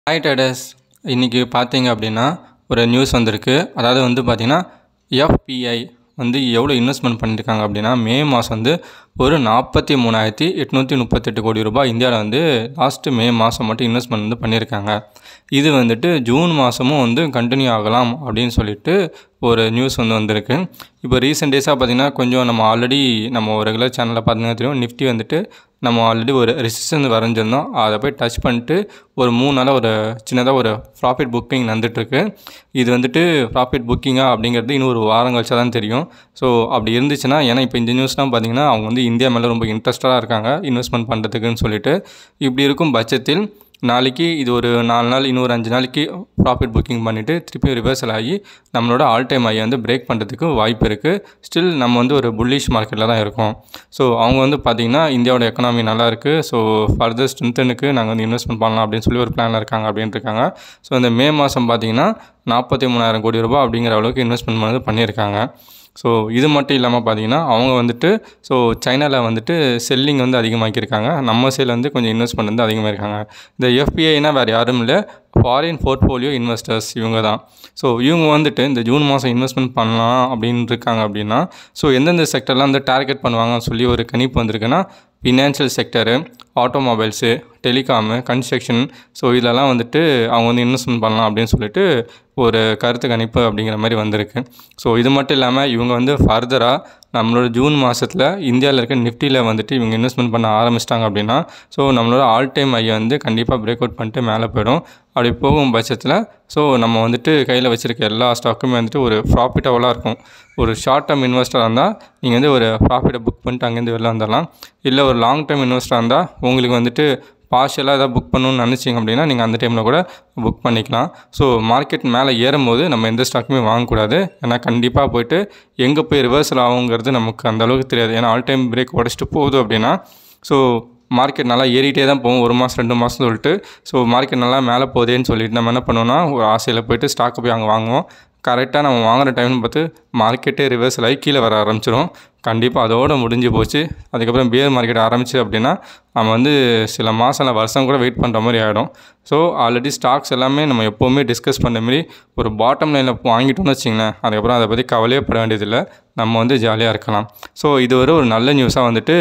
hi டேடஸ் இன்றைக்கி பார்த்தீங்க அப்படின்னா ஒரு நியூஸ் வந்திருக்கு அதாவது வந்து பார்த்திங்கன்னா எஃபிஐ வந்து எவ்வளோ இன்வெஸ்ட்மெண்ட் பண்ணியிருக்காங்க அப்படின்னா மே மாதம் வந்து ஒரு நாற்பத்தி மூணாயிரத்தி எட்நூற்றி முப்பத்தெட்டு கோடி ரூபாய் இந்தியாவில் வந்து லாஸ்ட்டு மே மாதம் மட்டும் இன்வெஸ்ட்மெண்ட் வந்து பண்ணியிருக்காங்க இது வந்துட்டு ஜூன் மாதமும் வந்து கண்டினியூ ஆகலாம் அப்படின்னு சொல்லிட்டு ஒரு நியூஸ் வந்து வந்திருக்கு இப்போ ரீசெண்ட் டேஸாக பார்த்திங்கன்னா கொஞ்சம் நம்ம ஆல்ரெடி நம்ம ஒரு ரெகுலர் சேனலில் பார்த்தீங்கன்னா தெரியும் நிஃப்டி வந்துட்டு நம்ம ஆல்ரெடி ஒரு ரெசிஸ்டன்ஸ் வரைஞ்சிருந்தோம் அதை போய் டச் பண்ணிட்டு ஒரு மூணு நாளாக ஒரு சின்னதாக ஒரு ப்ராஃபிட் புக்கிங் நடந்துகிட்ருக்கு இது வந்துட்டு ப்ராஃபிட் புக்கிங்கா அப்படிங்கிறது இன்னும் ஒரு வாரம் கழிச்சா தான் தெரியும் ஸோ அப்படி இருந்துச்சுன்னா ஏன்னா இப்போ இந்த நியூஸ்லாம் பார்த்திங்கன்னா அவங்க வந்து இந்தியா மேலே ரொம்ப இன்ட்ரெஸ்டடாக இருக்காங்க இன்வெஸ்ட்மெண்ட் பண்ணுறதுக்குன்னு சொல்லிட்டு இப்படி இருக்கும் பட்சத்தில் நாளைக்கு இது ஒரு நாலு நாள் இன்னொரு அஞ்சு நாளைக்கு ப்ராஃபிட் புக்கிங் பண்ணிவிட்டு திருப்பி ரிவர்சல் ஆகி நம்மளோட ஆல் டைம் ஐயை வந்து பிரேக் பண்ணுறதுக்கு வாய்ப்பு இருக்குது ஸ்டில் நம்ம வந்து ஒரு புல்லிஷ் மார்க்கெட்டில் தான் இருக்கோம் ஸோ அவங்க வந்து பார்த்திங்கன்னா இந்தியாவோட எக்கனாமி நல்லா இருக்குது ஸோ ஃபர்தர் ஸ்ட்ரென்த்தனுக்கு நாங்கள் வந்து இன்வெஸ்ட்மெண்ட் பண்ணலாம் அப்படின்னு சொல்லி ஒரு பிளானில் இருக்காங்க அப்படின்ட்டு இருக்காங்க ஸோ இந்த மே மாதம் பார்த்திங்கன்னா நாற்பத்தி மூணாயிரம் கோடி ரூபாய் அப்படிங்கிற அளவுக்கு இன்வெஸ்ட்மெண்ட் வந்து பண்ணியிருக்காங்க ஸோ இது மட்டும் இல்லாமல் பார்த்தீங்கன்னா அவங்க வந்துட்டு ஸோ சைனாவில் வந்துட்டு செல்லிங் வந்து அதிகமாக்கியிருக்காங்க நம்ம சைடில் வந்து கொஞ்சம் இன்வெஸ்ட்மெண்ட் வந்து அதிகமாக இருக்காங்க இந்த எஃபிஐனா வேறு யாரும் இல்லை ஃபாரின் போர்ட்ஃபோலியோ இன்வெஸ்டர்ஸ் இவங்க தான் ஸோ இவங்க வந்துட்டு இந்த ஜூன் மாதம் இன்வெஸ்ட்மெண்ட் பண்ணலாம் அப்படின்னு இருக்காங்க அப்படின்னா ஸோ எந்தெந்த செக்டர்லாம் வந்து டார்கெட் பண்ணுவாங்கன்னு சொல்லி ஒரு கணிப்பு வந்திருக்குன்னா financial sector automobiles telecom construction so இதெல்லாம் வந்துட்டு அவங்க வந்து இன்வெஸ்ட்மெண்ட் பண்ணலாம் அப்படின்னு சொல்லிட்டு ஒரு கருத்து கணிப்பு அப்படிங்கிற மாதிரி வந்திருக்கு ஸோ இது மட்டும் இல்லாமல் இவங்க வந்து ஃபர்தராக நம்மளோட ஜூன் மாதத்தில் இந்தியாவில் இருக்க நிஃப்டியில் வந்துட்டு இவங்க இன்வெஸ்ட்மெண்ட் பண்ண ஆரம்பிச்சிட்டாங்க அப்படின்னா ஸோ நம்மளோட ஆல் டைம் ஐயை வந்து கண்டிப்பாக பிரேக் அவுட் பண்ணிட்டு மேலே போயிடும் அப்படி போகும் பட்சத்தில் ஸோ நம்ம வந்துட்டு கையில் வச்சுருக்க எல்லா ஸ்டாக்குமே வந்துட்டு ஒரு ப்ராஃபிட்டபுளாக இருக்கும் ஒரு ஷார்ட் டேர்ம் இன்வெஸ்டராக இருந்தால் நீங்கள் வந்து ஒரு ப்ராஃபிட்டை புக் பண்ணிட்டு அங்கேருந்து வெளில வந்துடலாம் இல்லை ஒரு லாங் டேர்ம் இன்வெஸ்டராக இருந்தால் உங்களுக்கு வந்துட்டு பார்ஷலாக எதாவது புக் பண்ணணும்னு நினச்சிங்க அப்படின்னா நீங்கள் அந்த டைமில் கூட புக் பண்ணிக்கலாம் ஸோ மார்க்கெட் மேலே ஏறும்போது நம்ம எந்த ஸ்டாக்குமே வாங்கக்கூடாது ஏன்னா கண்டிப்பாக போயிட்டு எங்கே போய் ரிவர்சல் ஆகுங்கிறது நமக்கு அந்த அளவுக்கு தெரியாது ஏன்னா ஆல் டைம் பிரேக் உடச்சிட்டு போகுது அப்படின்னா ஸோ மார்க்கெட் நல்லா ஏறிட்டே தான் போகும் ஒரு மாதம் ரெண்டு மாதம் சொல்லிட்டு ஸோ மார்க்கெட் நல்லா மேலே போதேன்னு சொல்லிட்டு நம்ம என்ன பண்ணுவோம்னா ஒரு ஆசையில் போயிட்டு ஸ்டாக்கை போய் அங்கே வாங்குவோம் கரெக்டாக நம்ம வாங்குகிற டைம்னு பார்த்து மார்க்கெட்டே ரிவர்சல் ஆகி கீழே வர ஆரம்பிச்சிடும் கண்டிப்பாக அதோடு முடிஞ்சு போச்சு அதுக்கப்புறம் பியர் மார்க்கெட் ஆரம்பிச்சு அப்படின்னா நம்ம வந்து சில மாதம் இல்லை வருஷம் கூட வெயிட் பண்ணுற மாதிரி ஆகிடும் ஸோ ஆல்ரெடி ஸ்டாக்ஸ் எல்லாமே நம்ம எப்போவுமே டிஸ்கஸ் பண்ண மாதிரி ஒரு பாட்டம் லைனில் வாங்கிட்டோம்னு வச்சிங்களேன் அதுக்கப்புறம் அதை பற்றி கவலையே பட வேண்டியதில்லை நம்ம வந்து ஜாலியாக இருக்கலாம் ஸோ இது ஒரு ஒரு நல்ல நியூஸாக வந்துட்டு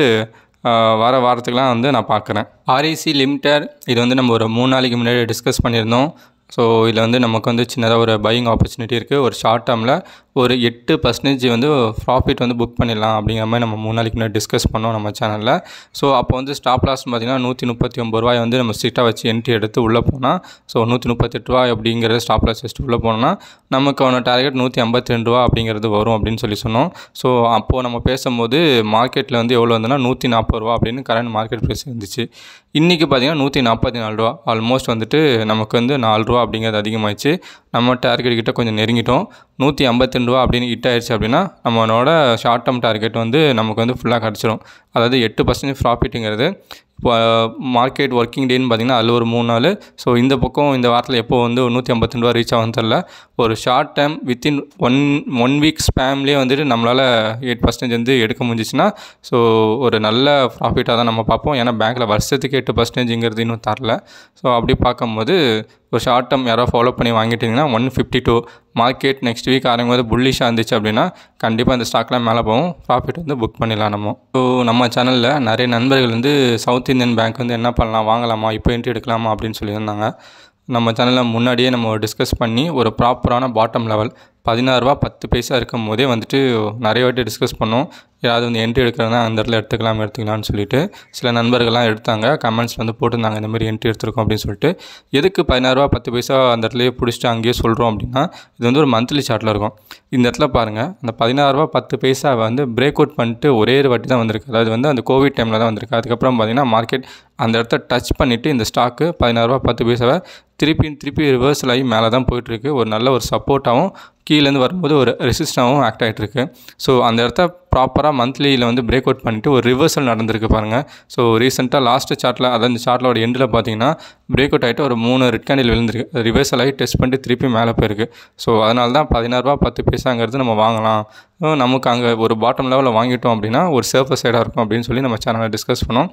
வர வாரத்துக்குலாம் வந்து நான் பார்க்குறேன் ஆர்இசி லிமிடெட் இது வந்து நம்ம ஒரு மூணு நாளைக்கு முன்னாடி டிஸ்கஸ் பண்ணியிருந்தோம் ஸோ இதில் வந்து நமக்கு வந்து சின்னதாக ஒரு பையிங் ஆப்பர்ச்சுனிட்டி இருக்குது ஒரு ஷார்ட் டேர்மில் ஒரு எட்டு பர்சன்டேஜ் வந்து ப்ராஃபிட் வந்து புக் பண்ணிடலாம் அப்படிங்கிற மாதிரி நம்ம மூணு நாளைக்கு முன்னாடி டிஸ்கஸ் பண்ணோம் நம்ம சேனலில் ஸோ அப்போ வந்து ஸ்டாப் லாஸ் பார்த்திங்கன்னா நூற்றி முப்பத்தி ஒம்பது ரூபாய் வந்து நம்ம ஸ்ட்ரிக்டாக வச்சு என்ட்ரி எடுத்து உள்ளே போனால் ஸோ நூற்றி முப்பத்தெட்டு ரூபாய் அப்படிங்கிற ஸ்டாப் லாஸ் வச்சுட்டு உள்ளே போனோம்னா நமக்கான டார்கெட் நூற்றி ஐம்பத்தி ரெண்டு ரூபா அப்படிங்கிறது வரும் அப்படின்னு சொல்லி சொன்னோம் ஸோ அப்போது நம்ம பேசும்போது மார்க்கெட்டில் வந்து எவ்வளோ வந்துன்னா நூற்றி நாற்பது ரூபா அப்படின்னு கரண்ட் மார்க்கெட் ப்ரைஸ் இருந்துச்சு இன்றைக்கி பார்த்திங்கன்னா நூற்றி நாற்பத்தி நாலு ரூபா ஆல்மோஸ்ட் வந்துட்டு நமக்கு வந்து நாலு ரூபா அப்படிங்கிறது அதிகமாகிடுச்சு நம்ம டார்கெட் கிட்ட கொஞ்சம் நெருங்கிட்டோம் நூற்றி ஐம்பத்தி ரெண்டு ரூபா அப்படின்னு ஹிட் ஆயிடுச்சு அப்படின்னா நம்மளோட ஷார்ட் டேர்ம் டார்கெட் வந்து நமக்கு வந்து ஃபுல்லாக கிடச்சிரும் அதாவது எட்டு பர்சன்டேஜ் ப்ராஃபிட்டுங்கிறது இப்போ மார்க்கெட் ஒர்க்கிங் டேன்னு பார்த்திங்கன்னா அதில் ஒரு மூணு நாள் ஸோ இந்த பக்கம் இந்த வாரத்தில் எப்போ வந்து ஒரு நூற்றி ஐம்பத்தி ரூபா ரீச் ஆகும் தெரில ஒரு short time within one one week ஸ்பேம்லேயே வந்துட்டு நம்மளால் எயிட் பர்சன்டேஜ் வந்து எடுக்க முடிஞ்சிச்சுன்னா ஸோ ஒரு நல்ல ப்ராஃபிட்டாக தான் நம்ம பார்ப்போம் ஏன்னா பேங்க்கில் வருஷத்துக்கு எட்டு பர்சன்டேஜுங்கிறது இன்னும் தரல ஸோ அப்படி பார்க்கும்போது ஒரு ஷார்ட் டேர்ம் யாரோ ஃபாலோ பண்ணி வாங்கிட்டிங்கன்னா one fifty two market next week ஆரம்பிக்கும் புல்லிஷாக இருந்துச்சு அப்படின்னா கண்டிப்பாக இந்த ஸ்டாக்லாம் மேலே போகும் ப்ராஃபிட் வந்து புக் பண்ணிடலாம் நம்ம ஸோ நம்ம சேனலில் நிறைய நண்பர்கள் வந்து சவுத் இந்தியன் பேங்க் வந்து என்ன பண்ணலாம் வாங்கலாமா இப்போ என்ட்ரி எடுக்கலாமா அப்படின்னு சொல்லியிருந்தாங்க நம்ம சேனலில் முன்னாடியே நம்ம டிஸ்கஸ் பண்ணி ஒரு ப்ராப்பரான பாட்டம் லெவல் பதினாறுரூவா பத்து பைசா இருக்கும் போதே வந்துட்டு நிறைய வாட்டி டிஸ்கஸ் பண்ணோம் யாராவது வந்து என்ட்ரி எடுக்கிறதா அந்த இடத்துல எடுத்துக்கலாம் எடுத்துக்கலாம்னு சொல்லிட்டு சில நண்பர்கள்லாம் எடுத்தாங்க கமெண்ட்ஸ் வந்து போட்டிருந்தாங்க இந்த மாதிரி என்ட்ரி எடுத்திருக்கோம் அப்படின்னு சொல்லிட்டு எதுக்கு பதினாறுரூவா பத்து பைசா அந்த இடத்துலையே பிடிச்சிட்டு அங்கேயே சொல்கிறோம் அப்படின்னா இது வந்து ஒரு மந்த்லி சார்ட்டில் இருக்கும் இந்த இடத்துல பாருங்கள் அந்த பதினாறுரூவா பத்து பைசாவை வந்து பிரேக் அவுட் பண்ணிட்டு ஒரே ஒரு வாட்டி தான் வந்திருக்கு அதாவது வந்து அந்த கோவிட் டைமில் தான் வந்திருக்கு அதுக்கப்புறம் பார்த்திங்கன்னா மார்க்கெட் அந்த இடத்த டச் பண்ணிவிட்டு இந்த ஸ்டாக்கு பதினாறுரூவா பத்து பைசாவை திருப்பி திருப்பி ரிவர்சல் ஆகி மேலே தான் போயிட்டுருக்கு ஒரு நல்ல ஒரு சப்போர்ட்டாகவும் கீழேருந்து வரும்போது ஒரு ரெசிஸ்டாகவும் ஆக்ட் ஆகிட்டுருக்கு ஸோ அந்த இடத்த ப்ராப்பராக மந்த்லியில் வந்து பிரேக் அவுட் பண்ணிவிட்டு ஒரு ரிவர்சல் நடந்திருக்கு பாருங்கள் ஸோ ரீசெண்டாக லாஸ்ட்டு சார்ட்டில் அதாவது இந்த சார்ட்டிலோட எண்டில் பார்த்தீங்கன்னா பிரேக் அவுட் ஆகிட்டு ஒரு மூணு ரெட் கேண்டில் விழுந்திருக்கு ரிவர்சல் ஆகி டெஸ்ட் பண்ணிட்டு திருப்பி மேலே போயிருக்கு ஸோ அதனால தான் பதினாறுரூவா பத்து பைசாங்கிறது நம்ம வாங்கலாம் நமக்கு அங்கே ஒரு பாட்டம் லெவலில் வாங்கிட்டோம் அப்படின்னா ஒரு சேஃபர் சைடாக இருக்கும் அப்படின்னு சொல்லி நம்ம சேனலில் டிஸ்கஸ் பண்ணோம்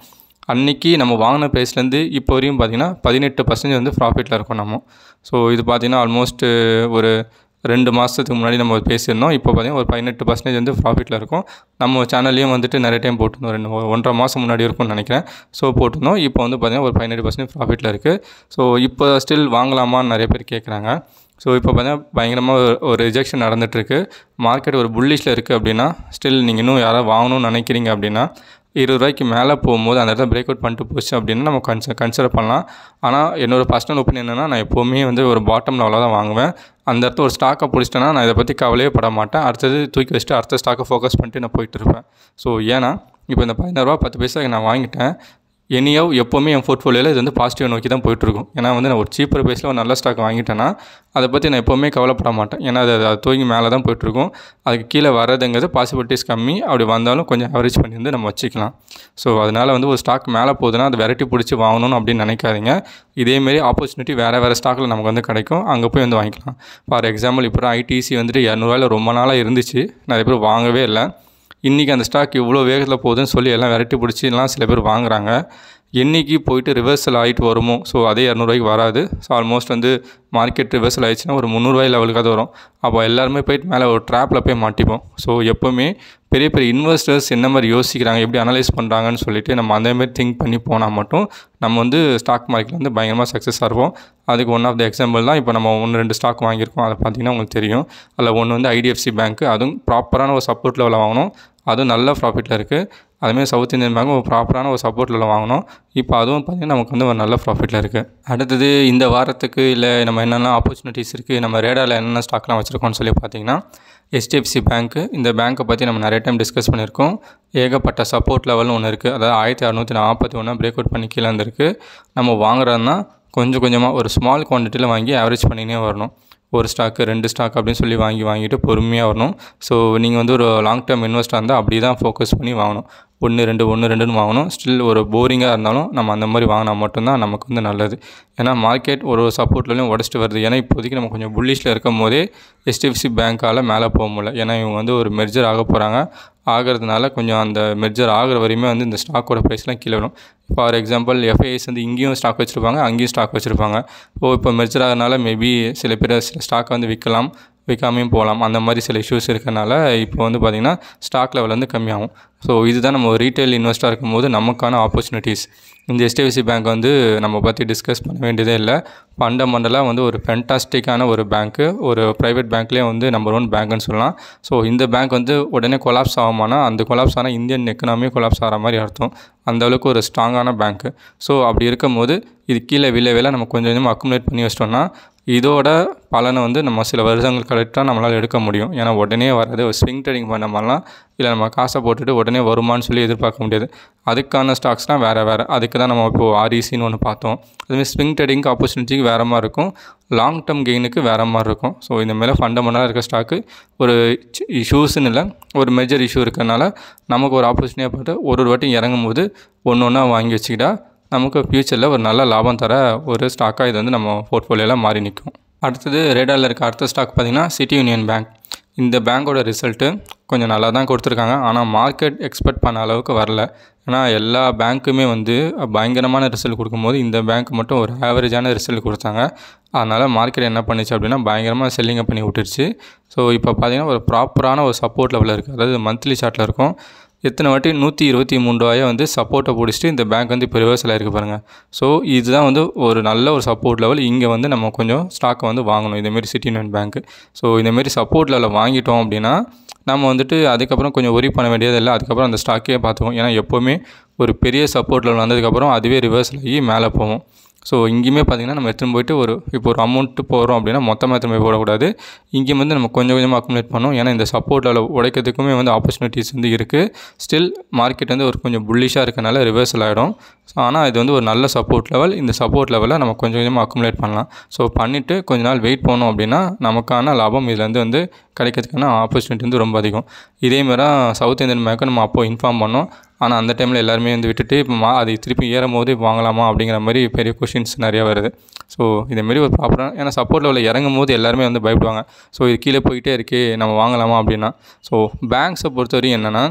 அன்றைக்கி நம்ம வாங்கின ப்ரைஸ்லேருந்து இப்போ வரையும் பார்த்திங்கன்னா பதினெட்டு பர்சன்டேஜ் வந்து ப்ராஃபிட்டில் இருக்கோம் நம்ம ஸோ இது பார்த்திங்கன்னா ஆல்மோஸ்ட்டு ஒரு ரெண்டு மாதத்துக்கு முன்னாடி நம்ம பேசியிருந்தோம் இப்போ பார்த்திங்கன்னா ஒரு பதினெட்டு பர்சன்டேஜ் வந்து ப்ராஃபிட்டில் இருக்கும் நம்ம சேனல்லையும் வந்துட்டு நிறைய டைம் போட்டிருந்தோம் ரெண்டு ஒன்றரை மாதம் முன்னாடி இருக்கும்னு நினைக்கிறேன் ஸோ போட்டிருந்தோம் இப்போ வந்து பார்த்திங்கன்னா ஒரு பதினெட்டு பர்சன்டேஜ் ப்ராஃபிட்டில் இருக்குது ஸோ இப்போ ஸ்டில் வாங்கலாமான்னு நிறைய பேர் கேட்குறாங்க ஸோ இப்போ பார்த்தீங்கன்னா பயங்கரமாக ஒரு ரிஜெக்ஷன் நடந்துகிட்ருக்கு மார்க்கெட் ஒரு புல்லிஷில் இருக்குது அப்படின்னா ஸ்டில் நீங்கள் இன்னும் யாராவது வாங்கணும்னு நினைக்கிறீங்க அப்படின்னா இருபது ரூபாய்க்கு மேலே போகும்போது அந்த இடத்துல பிரேக் அவுட் பண்ணிட்டு போச்சு அப்படின்னா நம்ம கன்ச கன்சிடர் பண்ணலாம் ஆனால் என்னோடய பர்சனல் ஒப்பீனியன் என்னென்னா நான் எப்போவுமே வந்து ஒரு பாட்டம் லெவலில் தான் வாங்குவேன் அந்த இடத்துல ஒரு ஸ்டாக்கை பிடிச்சிட்டேன்னா நான் இதை பற்றி கவலையே பட மாட்டேன் அடுத்தது தூக்கி வச்சுட்டு அடுத்த ஸ்டாக்கை ஃபோக்கஸ் பண்ணிட்டு நான் போயிட்டு இருப்பேன் ஸோ ஏன்னா இப்போ இந்த பதினாறுரூவா பத்து பைசாக்கு நான் வாங்கிட்டேன் எனியோ எப்போவுமே என் போர்ட்ஃபோலியோவில் இது வந்து பாசிட்டிவ் நோக்கி தான் போயிட்டுருக்கும் ஏன்னா வந்து நான் ஒரு சீப்பர் பேஸில் ஒரு நல்ல ஸ்டாக் வாங்கிட்டேன்னா அதை பற்றி நான் எப்போவுமே கவலைப்பட மாட்டேன் ஏன்னா அது அது தூங்கி மேலே தான் போயிட்டுருக்கும் அதுக்கு கீழே வர்றதுங்கிறது பாசிபிலிட்டிஸ் கம்மி அப்படி வந்தாலும் கொஞ்சம் ஆவரேஜ் பண்ணி வந்து நம்ம வச்சுக்கலாம் ஸோ அதனால் வந்து ஒரு ஸ்டாக் மேலே போகுதுன்னா அது வெரைட்டி பிடிச்சி வாங்கணும்னு அப்படின்னு நினைக்காதீங்க இதேமாரி ஆப்பர்ச்சுனிட்டி வேறு வேறு ஸ்டாக்கில் நமக்கு வந்து கிடைக்கும் அங்கே போய் வந்து வாங்கிக்கலாம் ஃபார் எக்ஸாம்பிள் இப்போ ஐடிசி வந்துட்டு இரநூறுவாயில் ரொம்ப நாளாக இருந்துச்சு நிறைய பேர் வாங்கவே இல்லை இன்றைக்கி அந்த ஸ்டாக் இவ்வளோ வேகத்தில் போகுதுன்னு சொல்லி எல்லாம் வெரைட்டி பிடிச்சிலாம் சில பேர் வாங்குறாங்க என்றைக்கு போயிட்டு ரிவர்சல் ஆகிட்டு வருமோ ஸோ அதே இரநூறுவாய்க்கு வராது ஸோ ஆல்மோஸ்ட் வந்து மார்க்கெட் ரிவர்சல் ஆயிடுச்சுன்னா ஒரு முந்நூறுவாய் லெவலுக்காவது வரும் அப்போ எல்லாருமே போயிட்டு மேலே ஒரு ட்ராப்பில் போய் மாட்டிப்போம் ஸோ எப்போவுமே பெரிய பெரிய இன்வெஸ்டர்ஸ் என்ன மாதிரி யோசிக்கிறாங்க எப்படி அனலைஸ் பண்ணுறாங்கன்னு சொல்லிட்டு நம்ம அதேமாதிரி திங்க் பண்ணி போனால் மட்டும் நம்ம வந்து ஸ்டாக் மார்க்கெட்டில் வந்து பயங்கரமாக சக்ஸஸாக இருப்போம் அதுக்கு ஒன் ஆஃப் த எக்ஸாம்பிள் தான் இப்போ நம்ம ஒன்று ரெண்டு ஸ்டாக் வாங்கியிருக்கோம் அதை பார்த்தீங்கன்னா உங்களுக்கு தெரியும் அதில் ஒன்று வந்து ஐடிஎஃப்சி பேங்க் அதுவும் ப்ராப்பரான ஒரு சப்போர்ட் லெவலில் வாங்கணும் அதுவும் நல்ல ப்ராஃபிட்டில் இருக்குது அதுமாரி சவுத் இந்தியன் பேங்க் ஒரு ப்ராப்பரான ஒரு சப்போர்ட் லெவலில் வாங்கணும் இப்போ அதுவும் பார்த்திங்கன்னா நமக்கு வந்து ஒரு நல்ல ப்ராஃபிட்டில் இருக்குது அடுத்தது இந்த வாரத்துக்கு இல்லை நம்ம என்னென்ன ஆப்பர்ச்சுனிட்டிஸ் இருக்குது நம்ம ரேடாவில் என்னென்ன ஸ்டாக்லாம் வச்சுருக்கோம்னு சொல்லி பார்த்தீங்கன்னா ஹெச்டிஎஃப்சி பேங்க்கு இந்த பேங்க்கை பற்றி நம்ம நிறைய டைம் டிஸ்கஸ் பண்ணியிருக்கோம் ஏகப்பட்ட சப்போர்ட் லெவல்னு ஒன்று இருக்குது அதாவது ஆயிரத்தி அறநூற்றி நாற்பத்தி ஒன்று பிரேக் அவுட் பண்ணி கீழே இருந்திருக்கு நம்ம வாங்குறதுனா கொஞ்சம் கொஞ்சமாக ஒரு ஸ்மால் குவான்டிட்டியில் வாங்கி ஆவரேஜ் பண்ணினே வரணும் ஒரு ஸ்டாக்கு ரெண்டு ஸ்டாக் அப்படின்னு சொல்லி வாங்கி வாங்கிட்டு பொறுமையாக வரணும் ஸோ நீங்கள் வந்து ஒரு லாங் டேர்ம் இன்வெஸ்டாக இருந்தால் அப்படி தான் ஃபோக்கஸ் பண்ணி வாங்கணும் ஒன்று ரெண்டு ஒன்று ரெண்டுன்னு வாங்கணும் ஸ்டில் ஒரு போரிங்காக இருந்தாலும் நம்ம அந்த மாதிரி வாங்கினா மட்டும்தான் நமக்கு வந்து நல்லது ஏன்னா மார்க்கெட் ஒரு சப்போர்ட்லையும் உடச்சிட்டு வருது ஏன்னா இப்போதைக்கு நம்ம கொஞ்சம் புல்லிஷில் இருக்கும் போதே ஹெச்டிஎஃப்சி பேங்க்கால் மேலே போக முடியல ஏன்னா இவங்க வந்து ஒரு மெர்ஜர் ஆக போகிறாங்க ஆகிறதுனால கொஞ்சம் அந்த மெர்ஜர் ஆகிற வரையுமே வந்து இந்த ஸ்டாக்கோட ப்ரைஸ்லாம் கீழே வரும் ஃபார் எக்ஸாம்பிள் எஃப்ஐஎஸ் வந்து இங்கேயும் ஸ்டாக் வச்சுருப்பாங்க அங்கேயும் ஸ்டாக் வச்சுருப்பாங்க ஓ இப்போ மெர்ஜர் ஆகிறதுனால மேபி சில பேர் சில ஸ்டாக்கை வந்து விற்கலாம் விற்காமையும் போகலாம் அந்த மாதிரி சில இஷ்யூஸ் இருக்கனால இப்போ வந்து பார்த்திங்கன்னா ஸ்டாக் லெவல் வந்து கம்மியாகும் ஸோ இதுதான் நம்ம ஒரு ரீட்டைல் இன்வெஸ்ட்டாக இருக்கும்போது நமக்கான ஆப்பர்ச்சுனிட்டிஸ் இந்த ஹெச்டிஎஃப்சி பேங்க் வந்து நம்ம பற்றி டிஸ்கஸ் பண்ண வேண்டியதே இல்லை ஃபண்டமெண்டலாக வந்து ஒரு ஃபென்டாஸ்டிக்கான ஒரு பேங்க்கு ஒரு ப்ரைவேட் பேங்க்லேயே வந்து நம்பர் ஒன் பேங்க்குன்னு சொல்லலாம் ஸோ இந்த பேங்க் வந்து உடனே கொலாப்ஸ் ஆகுமானா அந்த கொலாப்ஸ் ஆனால் இந்தியன் எக்கனாமி கொலாப்ஸ் ஆகிற மாதிரி அர்த்தம் அந்த அளவுக்கு ஒரு ஸ்ட்ராங்கான பேங்க்கு ஸோ அப்படி இருக்கும்போது இது கீழே விலை விலை நம்ம கொஞ்சம் கொஞ்சமாக அக்குமுலேட் பண்ணி வச்சிட்டோம்னா இதோட பலனை வந்து நம்ம சில வருஷங்கள் கரெக்டாக நம்மளால் எடுக்க முடியும் ஏன்னா உடனே வராது ஒரு ஸ்விங் ட்ரேடிங் பண்ண மாதிரிலாம் இல்லை நம்ம காசை போட்டுட்டு உடனே வருமானு சொல்லி எதிர்பார்க்க முடியாது அதுக்கான ஸ்டாக்ஸ்னால் வேறு வேறு அதுக்கு தான் நம்ம இப்போது ஆர்இசின்னு ஒன்று பார்த்தோம் அதுமாதிரி ஸ்விங் ட்ரேடிங்க்கு ஆப்பர்ச்சுனிட்டிக்கு வேறு மாதிரி இருக்கும் லாங் டேர்ம் கெயினுக்கு வேறு மாதிரி இருக்கும் ஸோ இந்த மாதிரி ஃபண்டமெண்டலாக இருக்க ஸ்டாக்கு ஒரு இஷ்யூஸ்னு இல்லை ஒரு மேஜர் இஷ்யூ இருக்கிறனால நமக்கு ஒரு ஆப்பர்ச்சுனிட்டியாக போட்டு ஒரு ஒரு வாட்டி இறங்கும் போது ஒன்று ஒன்றா வாங்கி வச்சுக்கிட்டா நமக்கு ஃப்யூச்சரில் ஒரு நல்ல லாபம் தர ஒரு ஸ்டாக்காக இது வந்து நம்ம போர்ட்ஃபோலியோவில் மாறி நிற்கும் அடுத்தது ரேடாரில் இருக்க அடுத்த ஸ்டாக் பார்த்திங்கன்னா சிட்டி யூனியன் பேங்க் இந்த பேங்க்கோட ரிசல்ட்டு கொஞ்சம் நல்லா தான் கொடுத்துருக்காங்க ஆனால் மார்க்கெட் எக்ஸ்பெக்ட் பண்ண அளவுக்கு வரல ஏன்னா எல்லா பேங்க்குமே வந்து பயங்கரமான ரிசல்ட் கொடுக்கும்போது இந்த பேங்க் மட்டும் ஒரு ஆவரேஜான ரிசல்ட் கொடுத்தாங்க அதனால் மார்க்கெட் என்ன பண்ணுச்சு அப்படின்னா பயங்கரமாக செல்லிங்கை பண்ணி விட்டுருச்சு ஸோ இப்போ பார்த்திங்கன்னா ஒரு ப்ராப்பரான ஒரு சப்போர்ட் லெவலில் இருக்குது அதாவது மந்த்லி சார்ட்டில் இருக்கும் எத்தனை வாட்டி நூற்றி இருபத்தி மூணு ரூபாயை வந்து சப்போர்ட்டை பிடிச்சிட்டு இந்த பேங்க் வந்து இப்போ ரிவர்சல் ஆயிருக்கு பாருங்கள் ஸோ இதுதான் வந்து ஒரு நல்ல ஒரு சப்போர்ட் லெவல் இங்கே வந்து நம்ம கொஞ்சம் ஸ்டாக்கை வந்து வாங்கணும் இதேமாரி சிட்டி யூனியன் பேங்க்கு ஸோ இந்தமாரி சப்போர்ட் லெவலில் வாங்கிட்டோம் அப்படின்னா நம்ம வந்துட்டு அதுக்கப்புறம் கொஞ்சம் ஒரி பண்ண வேண்டியது இல்லை அதுக்கப்புறம் அந்த ஸ்டாக்கே பார்த்துக்குவோம் ஏன்னா எப்போவுமே ஒரு பெரிய சப்போர்ட் லெவல் வந்ததுக்கப்புறம் அதுவே ரிவர்சல் ஆகி மேலே போகும் ஸோ இங்கேயுமே பார்த்திங்கன்னா நம்ம எடுத்துன்னு போயிட்டு ஒரு இப்போ ஒரு அமௌண்ட்டு போகிறோம் அப்படின்னா மொத்தமாக எடுத்துன்னு போய் போடக்கூடாது இங்கேயும் வந்து நம்ம கொஞ்சம் கொஞ்சமாக அக்குமுலேட் பண்ணோம் ஏன்னா இந்த சப்போர்ட் லெவல் உடைக்கிறதுக்குமே வந்து ஆப்பர்ச்சுனிட்டிஸ் வந்து இருக்குது ஸ்டில் மார்க்கெட் வந்து ஒரு கொஞ்சம் புல்லிஷாக இருக்கனால ரிவர்சல் ஆகிடும் ஸோ ஆனால் இது வந்து ஒரு நல்ல சப்போர்ட் லெவல் இந்த சப்போர்ட் லெவலில் நம்ம கொஞ்சம் கொஞ்சமாக அக்குமுலேட் பண்ணலாம் ஸோ பண்ணிவிட்டு கொஞ்ச நாள் வெயிட் பண்ணோம் அப்படின்னா நமக்கான லாபம் இதுலேருந்து வந்து கிடைக்கிறதுக்கான ஆப்பர்ச்சுனிட்டி வந்து ரொம்ப அதிகம் இதேமாரி தான் சவுத் இந்தியன் பேங்க்கை நம்ம அப்போது இன்ஃபார்ம் பண்ணோம் ஆனால் அந்த டைமில் எல்லாருமே வந்து விட்டுட்டு இப்போ மா அது திருப்பி ஏறும் போது வாங்கலாமா அப்படிங்கிற மாதிரி பெரிய கொஷின்ஸ் நிறையா வருது ஸோ இதேமாரி ஒரு ப்ராப்பராக ஏன்னா சப்போர்ட் லெவலில் இறங்கும் போது எல்லாருமே வந்து பயப்படுவாங்க ஸோ இது கீழே போயிட்டே இருக்கே நம்ம வாங்கலாமா அப்படின்னா ஸோ பேங்க்ஸை பொறுத்தவரையும் என்னென்னா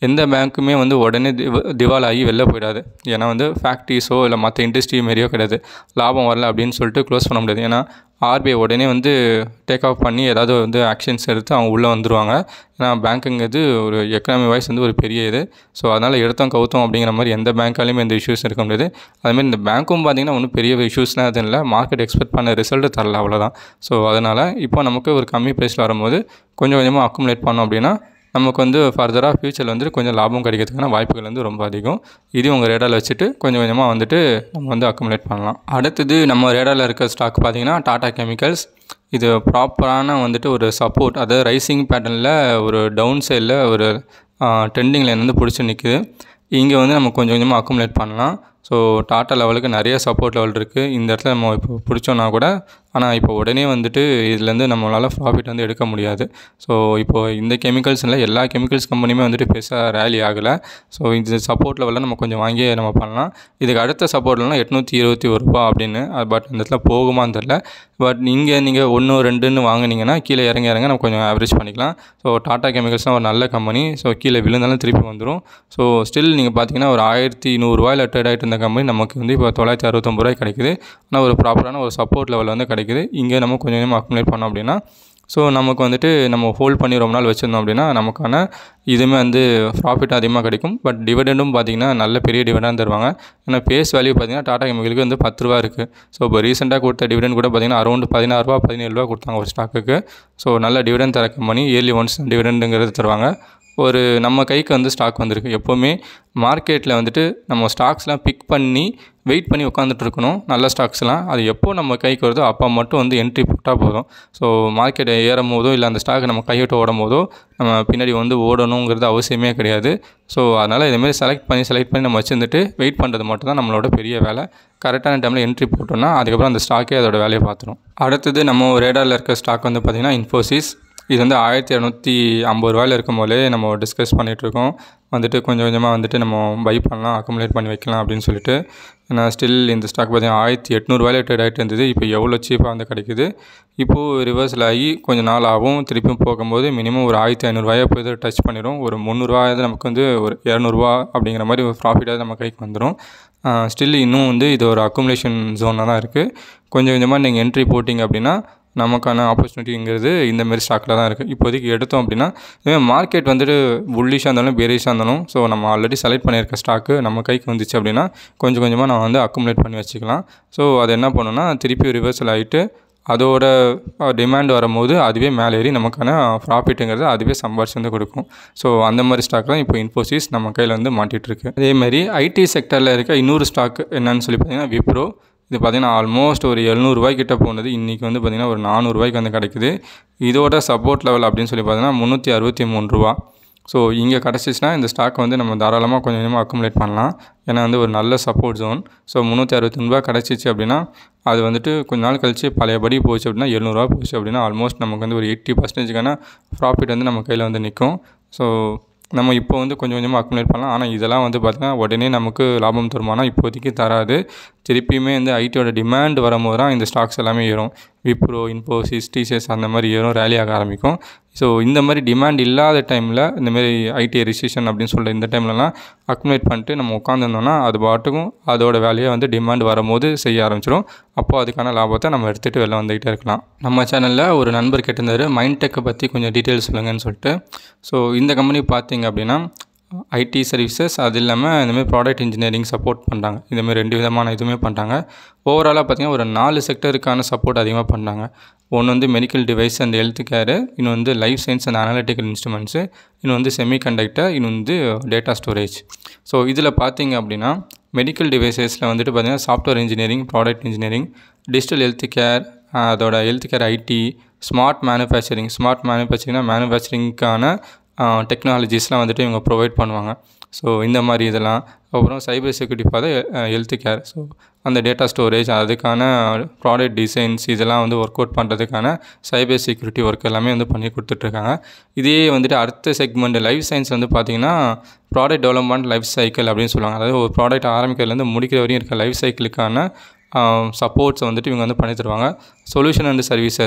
எந்த பேங்க்குமே வந்து உடனே திவ திவால் ஆகி வெளில போயிடாது ஏன்னா வந்து ஃபேக்ட்ரிஸோ இல்லை மற்ற இண்டஸ்ட்ரி மாரியோ கிடையாது லாபம் வரல அப்படின்னு சொல்லிட்டு க்ளோஸ் பண்ண முடியாது ஏன்னா ஆர்பிஐ உடனே வந்து டேக் ஆஃப் பண்ணி ஏதாவது வந்து ஆக்ஷன்ஸ் எடுத்து அவங்க உள்ளே வந்துடுவாங்க ஏன்னா பேங்க்குங்கிறது ஒரு எக்கனாமி வைஸ் வந்து ஒரு பெரிய இது ஸோ அதனால் எடுத்தோம் கவுத்தோம் அப்படிங்கிற மாதிரி எந்த பேங்க்காலையுமே எந்த இஷ்யூஸ் இருக்க முடியாது அதுமாதிரி இந்த பேங்க்கும் பார்த்திங்கன்னா ஒன்றும் பெரிய இஷ்யூஸ்லாம் எதுவும் இல்லை மார்க்கெட் எக்ஸ்பெக்ட் பண்ண ரிசல்ட்டு தரல அவ்வளோதான் ஸோ அதனால் இப்போ நமக்கு ஒரு கம்மி ப்ரைஸில் வரும்போது கொஞ்சம் கொஞ்சமாக அக்குமுலேட் பண்ணோம் அப்படின்னா நமக்கு வந்து ஃபர்தராக ஃப்யூச்சரில் வந்துட்டு கொஞ்சம் லாபம் கிடைக்கிறதுக்கான வாய்ப்புகள் வந்து ரொம்ப அதிகம் இது உங்கள் ரேடாரில் வச்சுட்டு கொஞ்சம் கொஞ்சமாக வந்துட்டு நம்ம வந்து அக்குமுலேட் பண்ணலாம் அடுத்தது நம்ம ரேடாரில் இருக்க ஸ்டாக் பார்த்திங்கன்னா டாடா கெமிக்கல்ஸ் இது ப்ராப்பரான வந்துட்டு ஒரு சப்போர்ட் அதாவது ரைசிங் பேட்டர்னில் ஒரு டவுன் சைடில் ஒரு ட்ரெண்டிங் லைன் வந்து பிடிச்சி நிற்குது இங்கே வந்து நம்ம கொஞ்சம் கொஞ்சமாக அக்குமுலேட் பண்ணலாம் ஸோ டாட்டா லெவலுக்கு நிறைய சப்போர்ட் லெவல் இருக்குது இந்த இடத்துல நம்ம இப்போ பிடிச்சோன்னா கூட ஆனால் இப்போ உடனே வந்துட்டு இதுலேருந்து நம்மளால் ப்ராஃபிட் வந்து எடுக்க முடியாது ஸோ இப்போது இந்த கெமிக்கல்ஸ் இல்லை எல்லா கெமிக்கல்ஸ் கம்பெனியுமே வந்துட்டு பெருசாக ரேலி ஆகலை ஸோ இந்த சப்போர்ட் லெவலில் நம்ம கொஞ்சம் வாங்கி நம்ம பண்ணலாம் இதுக்கு அடுத்த சப்போர்ட்லாம் எட்நூற்றி இருபத்தி ஒரு ரூபா அப்படின்னு பட் இந்த இடத்துல போகுமான்னு தெரில பட் இங்கே நீங்கள் ஒன்று ரெண்டுன்னு வாங்கினீங்கன்னா கீழே இறங்க இறங்க நம்ம கொஞ்சம் ஆவரேஜ் பண்ணிக்கலாம் ஸோ டாட்டா கெமிக்கல்ஸ்லாம் ஒரு நல்ல கம்பெனி ஸோ கீழே விழுந்தாலும் திருப்பி வந்துடும் ஸோ ஸ்டில் நீங்கள் பார்த்தீங்கன்னா ஒரு ஆயிரத்தி நூறுரூவாயில் ட்ரேட் ஆகிட்டு இருந்த கம்பெனி நமக்கு வந்து இப்போ தொள்ளாயிரத்தி அறுபத்தொம்பது ரூபாய் கிடைக்குது ஆனால் ஒரு ப்ராப்பரான ஒரு சப்போர்ட் லெவல் வந்து கிடைக்குது இங்கே நம்ம கொஞ்சம் கொஞ்சமாக அக்குமுலேட் பண்ணோம் அப்படின்னா ஸோ நமக்கு வந்துட்டு நம்ம ஹோல்ட் பண்ணி ரொம்ப நாள் வச்சுருந்தோம் அப்படின்னா நமக்கான இதுவுமே வந்து ப்ராஃபிட் அதிகமாக கிடைக்கும் பட் டிவிடெண்டும் பார்த்திங்கன்னா நல்ல பெரிய டிவிடெண்ட் தருவாங்க ஏன்னா ஃபேஸ் வேல்யூ பார்த்திங்கன்னா டாடா கெமிக்கலுக்கு வந்து பத்து ரூபா இருக்குது ஸோ இப்போ ரீசெண்டாக கொடுத்த டிவிடெண்ட் கூட பார்த்திங்கன்னா அரௌண்ட் பதினாறுரூவா பதினேழு ரூபா கொடுத்தாங்க ஒரு ஸ்டாக்குக்கு ஸோ நல்ல டிவிடெண்ட் தர கம்பெனி இயர்லி ஒன்ஸ் டிவிடெண்டுங்கிறது தருவாங்க ஒரு நம்ம கைக்கு வந்து ஸ்டாக் வந்திருக்கு எப்போவுமே மார்க்கெட்டில் வந்துட்டு நம்ம ஸ்டாக்ஸ்லாம் பிக் பண்ணி வெயிட் பண்ணி உட்காந்துட்டு இருக்கணும் நல்ல ஸ்டாக்ஸ்லாம் அது எப்போ நம்ம கைக்கு வருதோ அப்போ மட்டும் வந்து என்ட்ரி போட்டால் போதும் ஸோ மார்க்கெட் ஏறும் போதோ இல்லை அந்த ஸ்டாக் நம்ம கைவிட்டு ஓடும் போதோ நம்ம பின்னாடி வந்து ஓடணுங்கிறது அவசியமே கிடையாது ஸோ அதனால் இதேமாரி செலக்ட் பண்ணி செலக்ட் பண்ணி நம்ம வச்சுருந்துட்டு வெயிட் பண்ணுறது மட்டும் தான் நம்மளோட பெரிய வேலை கரெக்டான டைமில் என்ட்ரி போட்டோம்னா அதுக்கப்புறம் அந்த ஸ்டாக்கே அதோட வேலையை பார்த்துரும் அடுத்தது நம்ம ரேடாரில் இருக்க ஸ்டாக் வந்து பார்த்திங்கன்னா இன்ஃபோசிஸ் இது வந்து ஆயிரத்தி இரநூத்தி ஐம்பது ரூபாயில் இருக்கும் போதே நம்ம டிஸ்கஸ் பண்ணிகிட்ருக்கோம் வந்துட்டு கொஞ்சம் கொஞ்சமாக வந்துட்டு நம்ம பை பண்ணலாம் அக்குமுலேட் பண்ணி வைக்கலாம் அப்படின்னு சொல்லிட்டு ஏன்னா ஸ்டில் இந்த ஸ்டாக் பார்த்தீங்கன்னா ஆயிரத்தி எட்நூறுவாயில் ட்ரேட் ஆகிட்டு இருந்தது இப்போ எவ்வளோ சீப்பாக வந்து கிடைக்குது இப்போது ரிவர்ஸில் ஆகி கொஞ்சம் நாள் ஆகும் திருப்பியும் போகும்போது மினிமம் ஒரு ஆயிரத்தி ஐநூறுரூவாயை போய் டச் பண்ணிடும் ஒரு முந்நூறுரூவாயாவது நமக்கு வந்து ஒரு இரநூறுவா அப்படிங்கிற மாதிரி ஒரு ப்ராஃபிட்டாவது நம்ம கைக்கு வந்துடும் ஸ்டில் இன்னும் வந்து இது ஒரு அக்குமுலேஷன் ஜோனாக தான் இருக்குது கொஞ்சம் கொஞ்சமாக நீங்கள் என்ட்ரி போட்டிங்க அப்படின்னா நமக்கான ஆப்பர்ச்சுனிட்டிங்கிறது இந்தமாரி ஸ்டாக்கில் தான் இருக்குது இப்போதைக்கு எடுத்தோம் அப்படின்னா இதுவே மார்க்கெட் வந்துட்டு புல்லிஷாக இருந்தாலும் பேரிஷாக இருந்தாலும் ஸோ நம்ம ஆல்ரெடி செலக்ட் பண்ணியிருக்க ஸ்டாக்கு நம்ம கைக்கு வந்துச்சு அப்படின்னா கொஞ்சம் கொஞ்சமாக நம்ம வந்து அக்குமுலேட் பண்ணி வச்சுக்கலாம் ஸோ அது என்ன பண்ணுன்னா திருப்பி ரிவர்சல் ஆகிட்டு அதோட டிமாண்ட் வரும்போது அதுவே மேலே ஏறி நமக்கான ப்ராஃபிட்டுங்கிறது அதுவே சம்பாரிச்சு வந்து கொடுக்கும் ஸோ அந்த மாதிரி ஸ்டாக் தான் இப்போ இன்ஃபோசிஸ் நம்ம கையில் வந்து மாட்டிகிட்ருக்கு அதேமாதிரி ஐடி செக்டரில் இருக்க இன்னொரு ஸ்டாக் என்னன்னு சொல்லி பார்த்தீங்கன்னா விப்ரோ இது பார்த்திங்கன்னா ஆல்மோஸ்ட் ஒரு எழுநூறுபாய்க்கிட்ட போனது இன்றைக்கி வந்து பார்த்திங்கன்னா ஒரு நானூறுரூவாய்க்கு வந்து கிடைக்குது இதோட சப்போர்ட் லெவல் அப்படின்னு சொல்லி பார்த்தீங்கன்னா முந்நூற்றி அறுபத்தி மூணு ரூபா ஸோ இங்கே கிடச்சிச்சின்னா இந்த ஸ்டாக் வந்து நம்ம தாராளமாக கொஞ்சம் கொஞ்சமாக அக்குமுலேட் பண்ணலாம் ஏன்னா வந்து ஒரு நல்ல சப்போர்ட் ஜோன் ஸோ முந்நூற்றி அறுபத்தி ரூபா கிடச்சிச்சு அப்படின்னா அது வந்துட்டு கொஞ்ச நாள் கழிச்சு பழையபடி போச்சு அப்படின்னா எழுநூறுவா போச்சு அப்படின்னா ஆல்மோஸ்ட் நமக்கு வந்து ஒரு எயிட்டி பர்சன்டேஜ்க்கான ப்ராஃபிட் வந்து நம்ம கையில் வந்து நிற்கும் ஸோ நம்ம இப்போ வந்து கொஞ்சம் கொஞ்சமாக அக்குமுலேட் பண்ணலாம் ஆனால் இதெல்லாம் வந்து பார்த்திங்கன்னா உடனே நமக்கு லாபம் தருமானா இப்போதைக்கு தராது திருப்பியுமே வந்து ஐடியோட டிமாண்ட் வரும்போது தான் இந்த ஸ்டாக்ஸ் எல்லாமே ஏறும் விப்ரோ இன்ஃபோசிஸ் டிசிஎஸ் அந்த மாதிரி ஏறும் ரேலி ஆக ஆரம்பிக்கும் ஸோ இந்த மாதிரி டிமாண்ட் இல்லாத டைமில் இந்தமாரி ஐடி ரிசிஷன் அப்படின்னு சொல்கிற இந்த டைம்லலாம் அக்குமுலேட் பண்ணிட்டு நம்ம உட்காந்துருந்தோம்னா அது பாட்டுக்கும் அதோட வேலையை வந்து டிமாண்ட் வரும்போது செய்ய ஆரம்பிச்சிடும் அப்போது அதுக்கான லாபத்தை நம்ம எடுத்துகிட்டு வெளில வந்துக்கிட்டே இருக்கலாம் நம்ம சேனலில் ஒரு நண்பர் கேட்டிருந்தார் மைண்ட் டெக்கை பற்றி கொஞ்சம் டீட்டெயில்ஸ் சொல்லுங்கன்னு சொல்லிட்டு ஸோ இந்த கம்பெனி பார்த்தீங்க அப்படின்னா ஐடி சர்வீசஸ் அது இல்லாமல் இந்தமாதிரி ப்ராடக்ட் இன்ஜினியரிங் சப்போர்ட் பண்ணுறாங்க இந்தமாதிரி ரெண்டு விதமான இதுவுமே பண்ணுறாங்க ஓவராலாக பார்த்திங்கன்னா ஒரு நாலு செக்டருக்கான சப்போர்ட் அதிகமாக பண்ணுறாங்க ஒன்று வந்து medical device and health care இன்னும் வந்து life science and analytical instruments இன்னும் வந்து செமிகண்டக்டர் இன்னும் வந்து டேட்டா ஸ்டோரேஜ் ஸோ இதில் பார்த்தீங்க அப்படின்னா மெடிக்கல் டிவைசஸில் வந்துட்டு பார்த்திங்கன்னா software engineering product engineering digital health care அதோட health care IT smart manufacturing smart மேனுஃபேக்சரிங்னா மேனுஃபேக்சரிங்க்கான டெக்னாலஜிஸ்லாம் வந்துட்டு இவங்க ப்ரொவைட் பண்ணுவாங்க ஸோ இந்த மாதிரி இதெல்லாம் அப்புறம் cyber security for health care so அந்த டேட்டா ஸ்டோரேஜ் அதுக்கான ப்ராடக்ட் டிசைன்ஸ் இதெல்லாம் வந்து ஒர்க் அவுட் பண்ணுறதுக்கான சைபர் செக்யூரிட்டி ஒர்க் எல்லாமே வந்து பண்ணி கொடுத்துட்ருக்காங்க இதே வந்துட்டு அடுத்த செக்மெண்ட் லைஃப் சயின்ஸ் வந்து பார்த்திங்கன்னா ப்ராடக்ட் டெவலப்மெண்ட் லைஃப் சைக்கிள் அப்படின்னு சொல்லுவாங்க அதாவது ஒரு ப்ராடக்ட் ஆரம்பிக்கிறதுலேருந்து முடிக்கிற வரையும் இருக்க லைஃப் சைக்கிளுக்கான சப்போர்ட்ஸ் வந்துட்டு இவங்க வந்து பண்ணி தருவாங்க சொல்யூஷன் அண்ட் சர்வீசஸ்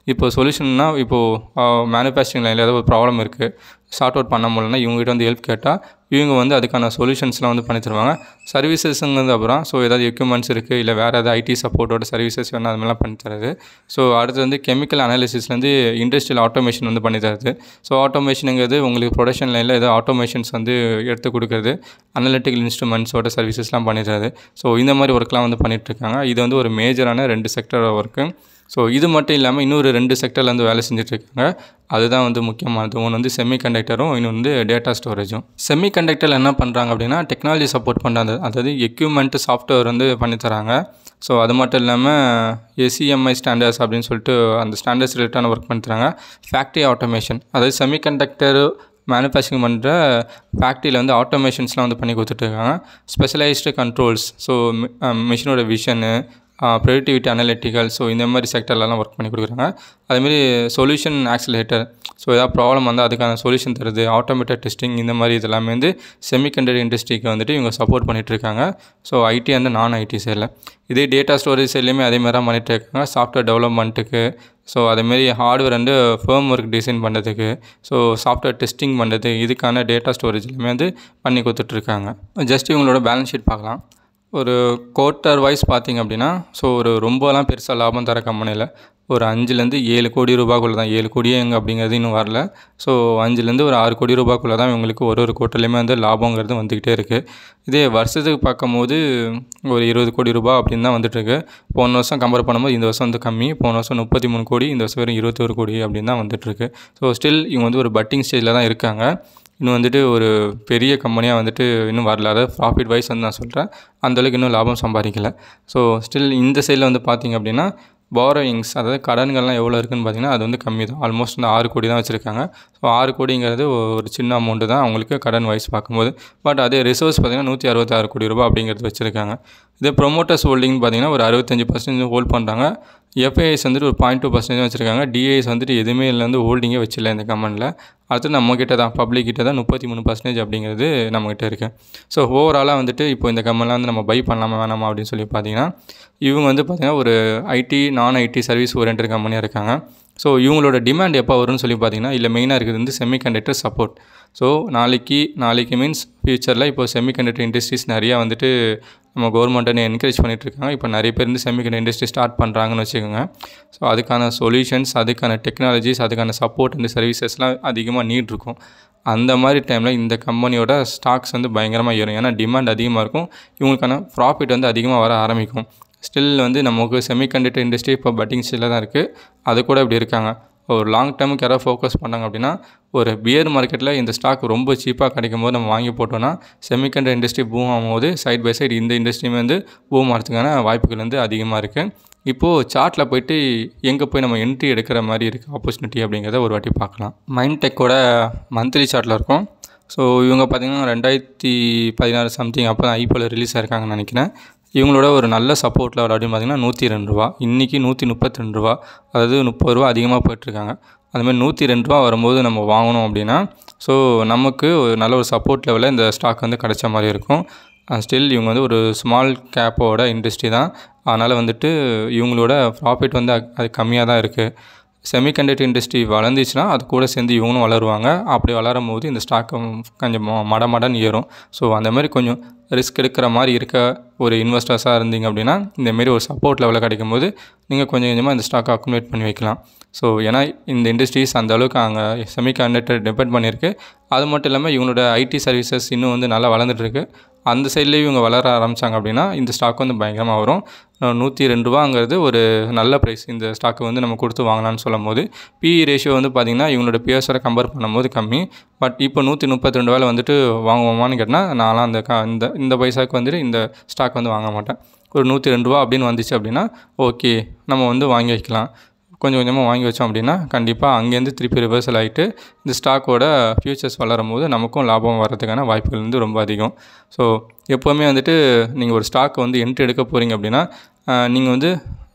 இப்போ சொல்யூஷன்னா இப்போது மேனுஃபேக்சரிங் லைனில் ஏதோ ஒரு ப்ராப்ளம் இருக்குது சார்ட் அவுட் பண்ண முடியலன்னா இவங்ககிட்ட வந்து ஹெல்ப் கேட்டால் இவங்க வந்து அதுக்கான சொல்யூஷன்ஸ்லாம் வந்து பண்ணி தருவாங்க சர்வீசஸ்ங்கிறது அப்புறம் ஸோ ஏதாவது எக்யூப்மெண்ட்ஸ் இருக்குது இல்லை வேறு ஏதாவது ஐடி சப்போர்ட்டோட சர்வீசஸ் வேணும் அது மாதிரிலாம் பண்ணி தருது ஸோ அடுத்து வந்து கெமிக்கல் அனாலிசிஸ்லேருந்து இண்டஸ்ட்ரியல் ஆட்டோமேஷன் வந்து பண்ணி தருது ஸோ ஆட்டோமேஷனுங்கிறது உங்களுக்கு ப்ரொடக்ஷன் லைனில் ஏதோ ஆட்டோமேஷன்ஸ் வந்து எடுத்து கொடுக்குறது அனலிட்டிக்கல் இன்ஸ்ட்ருமெண்ட்ஸோட சர்வீசஸ்லாம் பண்ணி தருது ஸோ இந்த மாதிரி ஒர்க்லாம் வந்து பண்ணிகிட்ருக்காங்க இது வந்து ஒரு மேஜரான ரெண்டு செக்டர் ஒர்க்கு ஸோ இது மட்டும் இல்லாமல் இன்னொரு ரெண்டு செக்டரில் வந்து வேலை செஞ்சுட்ருக்காங்க அதுதான் வந்து முக்கியமானது ஒன்று வந்து செமி கண்டக்டரும் இன்னொன்று வந்து டேட்டா ஸ்டோரேஜும் செமி கண்டக்டரில் என்ன பண்ணுறாங்க அப்படின்னா டெக்னாலஜி சப்போர்ட் பண்ணுறாங்க அதாவது எக்யூப்மெண்ட்டு சாஃப்ட்வேர் வந்து பண்ணித்தராங்க ஸோ அது மட்டும் இல்லாமல் எஸ்இஎம்ஐ ஸ்டாண்டர்ட்ஸ் அப்படின்னு சொல்லிட்டு அந்த ஸ்டாண்டர்ட்ஸ் ரிலேட்டான ஒர்க் பண்ணித்தராங்க ஃபேக்ட்ரி ஆட்டோமேஷன் அதாவது செமி கண்டக்டர் மேனுஃபேக்சரிங் பண்ணுற ஃபேக்ட்ரியில் வந்து ஆட்டோமேஷன்ஸ்லாம் வந்து பண்ணி கொடுத்துட்ருக்காங்க ஸ்பெஷலைஸ்டு கண்ட்ரோல்ஸ் ஸோ மிஷினோட விஷனு ப்ரொடக்டிவிட்டி அனலிட்டிக்கல் ஸோ இந்த மாதிரி செக்டர்லலாம் ஒர்க் பண்ணி கொடுக்குறாங்க அதேமாதிரி சொல்யூஷன் ஆக்சிலேட்டர் ஸோ ஏதாவது ப்ராப்ளம் வந்தால் அதுக்கான சொல்யூஷன் தருது ஆட்டோமேட்டட் டெஸ்டிங் இந்த மாதிரி இதெல்லாமே வந்து செமிகண்டர் இண்டஸ்ட்ரிக்கு வந்துட்டு இவங்க சப்போர்ட் பண்ணிகிட்ருக்காங்க so IT and non IT சைடில் இதே டேட்டா ஸ்டோரேஜ் சைட்லேயுமே அதே மாதிரி தான் பண்ணிகிட்டு இருக்காங்க சாஃப்ட்வேர் டெவலப்மெண்ட்டுக்கு ஸோ அதேமாரி hardware and framework design பண்ணுறதுக்கு ஸோ சாஃப்ட்வேர் டெஸ்டிங் பண்ணுறது இதுக்கான டேட்டா ஸ்டோரேஜ்லையுமே வந்து பண்ணி கொடுத்துட்ருக்காங்க ஜஸ்ட் இவங்களோட பேலன்ஸ் ஷீட் பார்க்கலாம் ஒரு குவார்ட்டர் வைஸ் பார்த்திங்க அப்படின்னா ஸோ ஒரு ரொம்பலாம் பெருசாக லாபம் தர கம்பெனியில் ஒரு அஞ்சுலேருந்து ஏழு கோடி ரூபாய்க்குள்ளே தான் ஏழு கோடியே எங்கே அப்படிங்கிறது இன்னும் வரல ஸோ அஞ்சுலேருந்து ஒரு ஆறு கோடி ரூபாய்க்குள்ளே தான் இவங்களுக்கு ஒரு ஒரு குவார்ட்டர்லேயுமே வந்து லாபங்கிறது வந்துக்கிட்டே இருக்குது இதே வருஷத்துக்கு பார்க்கும்போது ஒரு இருபது கோடி ரூபாய் அப்படின்னு தான் வந்துட்டுருக்கு போன வருஷம் கம்பேர் பண்ணும்போது இந்த வருஷம் வந்து கம்மி போன வருஷம் முப்பத்தி மூணு கோடி இந்த வருஷம் வெறும் இருபத்தொரு கோடி அப்படின்னு தான் வந்துட்டுருக்கு ஸோ ஸ்டில் இவங்க வந்து ஒரு பட்டிங் ஸ்டேஜில் தான் இருக்காங்க இன்னும் வந்துட்டு ஒரு பெரிய கம்பெனியாக வந்துட்டு இன்னும் வரல அதாவது ப்ராஃபிட் வைஸ் வந்து நான் சொல்கிறேன் அந்தளவுக்கு இன்னும் லாபம் சம்பாதிக்கல ஸோ ஸ்டில் இந்த சைடில் வந்து பார்த்திங்க அப்படின்னா பாரோயிங்ஸ் அதாவது கடன்கள்லாம் எவ்வளோ இருக்குதுன்னு பார்த்தீங்கன்னா அது வந்து கம்மி தான் ஆல்மோஸ்ட் வந்து ஆறு கோடி தான் வச்சுருக்காங்க ஸோ ஆறு கோடிங்கிறது ஒரு சின்ன அமௌண்ட்டு தான் அவங்களுக்கு கடன் வைஸ் பார்க்கும்போது பட் அதே ரிசர்வ்ஸ் பார்த்திங்கன்னா நூற்றி அறுபத்தாறு கோடி ரூபா அப்படிங்கிறது வச்சுருக்காங்க இதே ப்ரொமோட்டர்ஸ் ஹோல்டிங்னு பார்த்தீங்கன்னா ஒரு அறுபத்தஞ்சு பர்சன்டேஜ் ஹோல்ட் பண்ணுறாங்க எஃப்ஐஎஸ் வந்துட்டு ஒரு பாயிண்ட் டூ பர்சன்டேஜ் வச்சுருக்காங்க டிஐஎஸ் வந்துட்டு எதுவுமே இல்லை வந்து ஹோல்டிங்கே வச்சில்ல இந்த கம்பெனியில் அடுத்து நம்மக்கிட்ட தான் பப்ளிக் கிட்ட தான் முப்பத்தி மூணு பர்சன்டேஜ் அப்படிங்கிறது நம்மக்கிட்ட இருக்குது ஸோ ஓவராலாக வந்துட்டு இப்போ இந்த கம்பெனியில் வந்து நம்ம பை பண்ணலாமா வேணாமா அப்படின்னு சொல்லி பார்த்தீங்கன்னா இவங்க வந்து பார்த்திங்கன்னா ஒரு ஐடி நான் ஐடி சர்வீஸ் ஓரியன்ட் கம்பெனியாக இருக்காங்க ஸோ இவங்களோட டிமாண்ட் எப்போ வரும்னு சொல்லி பார்த்தீங்கன்னா இல்லை மெயினாக இருக்குது வந்து செமி கண்டக்டர் சப்போர்ட் ஸோ நாளைக்கு நாளைக்கு மீன்ஸ் ஃப்யூச்சரில் இப்போ செமி கண்டக்டர் இண்டஸ்ட்ரீஸ் நிறையா வந்துட்டு நம்ம கவர்மெண்ட்டை என்கரேஜ் பண்ணிகிட்ருக்காங்க இப்போ நிறைய பேர் வந்து செமி கண்டக்டர் இண்டஸ்ட்ரி ஸ்டார்ட் பண்ணுறாங்கன்னு வச்சுக்கோங்க ஸோ அதுக்கான சொல்யூஷன்ஸ் அதுக்கான டெக்னாலஜிஸ் அதுக்கான சப்போர்ட் இந்த சர்வீசஸ்லாம் அதிகமாக நீட் இருக்கும் அந்த மாதிரி டைமில் இந்த கம்பெனியோட ஸ்டாக்ஸ் வந்து பயங்கரமாக ஏறும் ஏன்னா டிமாண்ட் அதிகமாக இருக்கும் இவங்களுக்கான ப்ராஃபிட் வந்து அதிகமாக வர ஆரம்பிக்கும் ஸ்டில் வந்து நமக்கு செமிகண்டக்டர் இண்டஸ்ட்ரி இப்போ பட்டிங் ஸ்டில்ல தான் இருக்குது அது கூட இப்படி இருக்காங்க ஒரு லாங் டேர்முக்கு யாராவது ஃபோக்கஸ் பண்ணாங்க அப்படின்னா ஒரு பியர் மார்க்கெட்டில் இந்த ஸ்டாக் ரொம்ப சீப்பாக கிடைக்கும் போது நம்ம வாங்கி போட்டோம்னா செமிகண்டர் இண்டஸ்ட்ரி பூம் ஆகும்போது சைட் பை சைடு இந்த இண்டஸ்ட்ரியுமே வந்து பூம் ஆகிறதுக்கான வாய்ப்புகள் வந்து அதிகமாக இருக்குது இப்போது சார்ட்டில் போயிட்டு எங்கே போய் நம்ம என்ட்ரி எடுக்கிற மாதிரி இருக்குது ஆப்பர்ச்சுனிட்டி அப்படிங்கிறத ஒரு வாட்டி பார்க்கலாம் மைண்ட் டெக்கோட மந்த்லி சார்ட்டில் இருக்கும் ஸோ இவங்க பார்த்திங்கன்னா ரெண்டாயிரத்தி பதினாறு சம்திங் அப்போ தான் ஐபிஎல் ரிலீஸ் ஆயிருக்காங்கன்னு நினைக்கிறேன் இவங்களோட ஒரு நல்ல சப்போர்ட் லெவல் அப்படின்னு பார்த்திங்கன்னா நூற்றி ரெண்டு ரூபா இன்றைக்கி நூற்றி முப்பத்தி ரெண்டு ரூபா அதாவது முப்பது ரூபா அதிகமாக போயிட்டுருக்காங்க அதுமாதிரி நூற்றி ரெண்டு ரூபா வரும்போது நம்ம வாங்கணும் அப்படின்னா ஸோ நமக்கு ஒரு நல்ல ஒரு சப்போர்ட் லெவலில் இந்த ஸ்டாக் வந்து கிடைச்ச மாதிரி இருக்கும் ஸ்டில் இவங்க வந்து ஒரு ஸ்மால் கேப்போட இண்டஸ்ட்ரி தான் அதனால் வந்துட்டு இவங்களோட ப்ராஃபிட் வந்து அது கம்மியாக தான் இருக்குது செமிகண்டக்டர் இண்டஸ்ட்ரி வளர்ந்துச்சுன்னா அது கூட சேர்ந்து இவங்களும் வளருவாங்க அப்படி வளரும் போது இந்த ஸ்டாக்கு கொஞ்சம் மட மடன்னு ஏறும் ஸோ அந்த மாதிரி கொஞ்சம் ரிஸ்க் எடுக்கிற மாதிரி இருக்க ஒரு இன்வெஸ்டர்ஸாக இருந்தீங்க அப்படின்னா இந்தமாரி ஒரு சப்போர்ட் லெவலில் கிடைக்கும் போது நீங்கள் கொஞ்சம் கொஞ்சமாக இந்த ஸ்டாக்கை அக்குமுலேட் பண்ணி வைக்கலாம் ஸோ ஏன்னா இந்த இண்டஸ்ட்ரீஸ் அந்த அளவுக்கு அங்கே செமிகண்டக்டர் டிபெண்ட் பண்ணியிருக்கு அது மட்டும் இல்லாமல் இவங்களோட ஐடி சர்வீசஸ் இன்னும் வந்து நல்லா வளர்ந்துட்டுருக்கு அந்த சைட்லேயும் இவங்க வளர ஆரம்பித்தாங்க அப்படின்னா இந்த ஸ்டாக் வந்து பயங்கரமாக வரும் நூற்றி ரெண்டு ரூபாங்கிறது ஒரு நல்ல ப்ரைஸ் இந்த ஸ்டாக்கு வந்து நம்ம கொடுத்து வாங்கலாம்னு சொல்லும் போது பிஇ ரேஷியோ வந்து பார்த்திங்கன்னா இவங்களோட பிஎஸ்ஆரை கம்பேர் பண்ணும்போது கம்மி பட் இப்போ நூற்றி முப்பத்தி ரெண்டு வேலை வந்துட்டு வாங்குவோமான்னு கேட்டால் நான்லாம் அந்த க இந்த இந்த பைசாவுக்கு வந்துட்டு இந்த ஸ்டாக் வந்து வாங்க மாட்டேன் ஒரு நூற்றி ரெண்டு ரூபா அப்படின்னு வந்துச்சு அப்படின்னா ஓகே நம்ம வந்து வாங்கி வைக்கலாம் கொஞ்சம் கொஞ்சமாக வாங்கி வச்சோம் அப்படின்னா கண்டிப்பாக அங்கேருந்து திருப்பி ரிவர்சல் ஆகிட்டு இந்த ஸ்டாக்கோட ஃபியூச்சர்ஸ் வளரும் போது நமக்கும் லாபம் வர்றதுக்கான வாய்ப்புகள் வந்து ரொம்ப அதிகம் ஸோ எப்போவுமே வந்துட்டு நீங்கள் ஒரு ஸ்டாக்கை வந்து என்ட்ரி எடுக்க போகிறீங்க அப்படின்னா நீங்கள் வந்து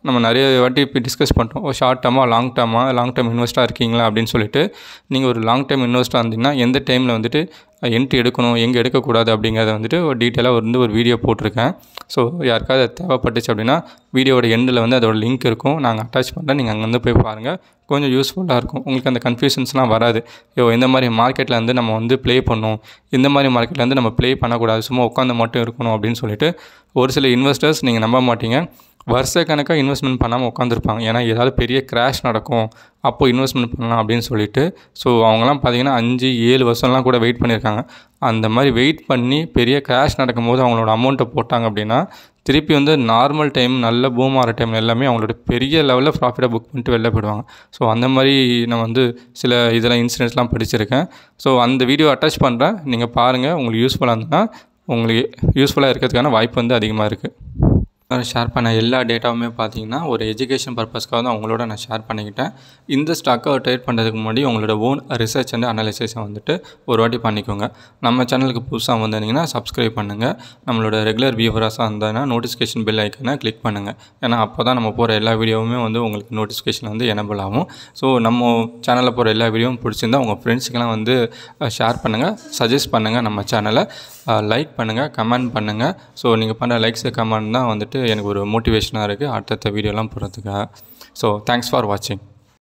நம்ம நிறைய வாட்டி இப்போ டிஸ்கஸ் பண்ணிட்டோம் ஒரு ஷார்ட் டேர்மாக லாங் டேர்மாக லாங் டேர்ம் இன்வெஸ்ட்டாக இருக்கீங்களா அப்படின்னு சொல்லிட்டு நீங்கள் ஒரு லாங் டேர்ம் இன்வெஸ்ட்டாக இருந்தீங்கன்னா எந்த டைமில் வந்துட்டு என்ட்ரி எடுக்கணும் எங்கே எடுக்கக்கூடாது அப்படிங்கிறத வந்துட்டு ஒரு டீட்டெயிலாக வந்து ஒரு வீடியோ போட்டிருக்கேன் ஸோ யாருக்காவது அது தேவைப்பட்டுச்சு அப்படின்னா வீடியோட எண்டில் வந்து அதோட லிங்க் இருக்கும் நாங்கள் அட்டாச் பண்ணுறேன் நீங்கள் அங்கே வந்து போய் பாருங்கள் கொஞ்சம் யூஸ்ஃபுல்லாக இருக்கும் உங்களுக்கு அந்த கன்ஃபியூஷன்ஸ்லாம் வராது ஐயோ இந்த மாதிரி மார்க்கெட்டில் வந்து நம்ம வந்து ப்ளே பண்ணணும் இந்த மாதிரி மார்க்கெட்டில் வந்து நம்ம ப்ளே பண்ணக்கூடாது சும்மா உட்காந்து மட்டும் இருக்கணும் அப்படின்னு சொல்லிட்டு ஒரு சில இன்வெஸ்டர்ஸ் நீங்கள் நம்ப மாட்டீங்க வருஷ கணக்காக இன்வெஸ்ட்மெண்ட் பண்ணாமல் உட்காந்துருப்பாங்க ஏன்னா ஏதாவது பெரிய கிராஷ் நடக்கும் அப்போது இன்வெஸ்ட்மெண்ட் பண்ணலாம் அப்படின்னு சொல்லிட்டு ஸோ அவங்களாம் பார்த்தீங்கன்னா அஞ்சு ஏழு வருஷம்லாம் கூட வெயிட் பண்ணியிருக்காங்க அந்த மாதிரி வெயிட் பண்ணி பெரிய கிராஷ் நடக்கும்போது அவங்களோட அமௌண்ட்டை போட்டாங்க அப்படின்னா திருப்பி வந்து நார்மல் டைம் நல்ல பூம் ஆகிற டைம் எல்லாமே அவங்களோட பெரிய லெவலில் ப்ராஃபிட்டாக புக் பண்ணிட்டு வெளில போயிடுவாங்க ஸோ அந்த மாதிரி நான் வந்து சில இதெல்லாம் இன்சிடென்ட்ஸ்லாம் படிச்சிருக்கேன் ஸோ அந்த வீடியோ அட்டாச் பண்ணுறேன் நீங்கள் பாருங்கள் உங்களுக்கு யூஸ்ஃபுல்லாக இருந்ததுன்னா உங்களுக்கு யூஸ்ஃபுல்லாக இருக்கிறதுக்கான வாய்ப்பு வந்து அதிகமாக இருக்குது ஷேர் பண்ண எல்லா டேட்டாவுமே பார்த்தீங்கன்னா ஒரு எஜுகேஷன் பர்பஸ்க்காக தான் அவங்களோட நான் ஷேர் பண்ணிக்கிட்டேன் இந்த ஸ்டாக்கை ட்ரேட் பண்ணுறதுக்கு முன்னாடி உங்களோட ஓன் ரிசர்ச் அண்ட் அனாலிசிஸை வந்துட்டு ஒரு வாட்டி பண்ணிக்கோங்க நம்ம சேனலுக்கு புதுசாக வந்திருந்தீங்கன்னா சப்ஸ்கிரைப் பண்ணுங்கள் நம்மளோட ரெகுலர் வியூவராஸாக இருந்ததுன்னா நோட்டிஃபிகேஷன் பெல் ஐக்கனை கிளிக் பண்ணுங்கள் ஏன்னா அப்போ தான் நம்ம போகிற எல்லா வீடியோவுமே வந்து உங்களுக்கு நோட்டிஃபிகேஷன் வந்து எனபிள் ஆகும் ஸோ நம்ம சேனலில் போகிற எல்லா வீடியோவும் பிடிச்சிருந்தா உங்கள் ஃப்ரெண்ட்ஸுக்கெல்லாம் வந்து ஷேர் பண்ணுங்கள் சஜஸ்ட் பண்ணுங்கள் நம்ம சேனலை லைக் பண்ணுங்கள் கமெண்ட் பண்ணுங்கள் ஸோ நீங்கள் பண்ணுற லைக்ஸு கமெண்ட் தான் வந்துட்டு எனக்கு ஒரு மோட்டிவேஷனாக இருக்குது அடுத்தடுத்த வீடியோலாம் போடுறதுக்காக ஸோ தேங்க்ஸ் ஃபார் வாட்சிங்